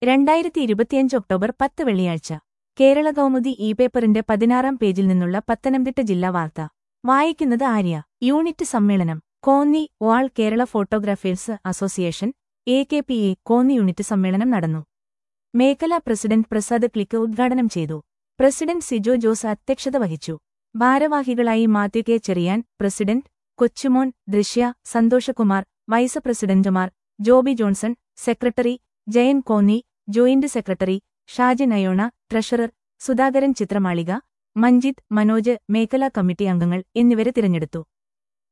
രണ്ടായിരത്തി ഇരുപത്തിയഞ്ച് ഒക്ടോബർ പത്ത് വെള്ളിയാഴ്ച കേരള കൗമുദി ഇ പേപ്പറിന്റെ പതിനാറാം പേജിൽ നിന്നുള്ള പത്തനംതിട്ട ജില്ലാ വാർത്ത വായിക്കുന്നത് ആര്യ യൂണിറ്റ് സമ്മേളനം കോന്നി വാൾ Kerala photographers association A K P A Konni unit സമ്മേളനം നടന്നു മേഖലാ പ്രസിഡന്റ് പ്രസാദ് ക്ലിക്ക് ഉദ്ഘാടനം ചെയ്തു പ്രസിഡന്റ് സിജോ ജോസ് അധ്യക്ഷത വഹിച്ചു ഭാരവാഹികളായി Mathew K Cherian president Kochumon Drishya Santhoshkumar vice പ്രസിഡന്റുമാർ Joby Johnson secretary Jayan Konni joint secretary Shaji Nayona treasurer Sudhakaran Chithramalika Manjith Manoj മേഖലാ കമ്മിറ്റി അംഗങ്ങൾ എന്നിവരെ തിരഞ്ഞെടുത്തു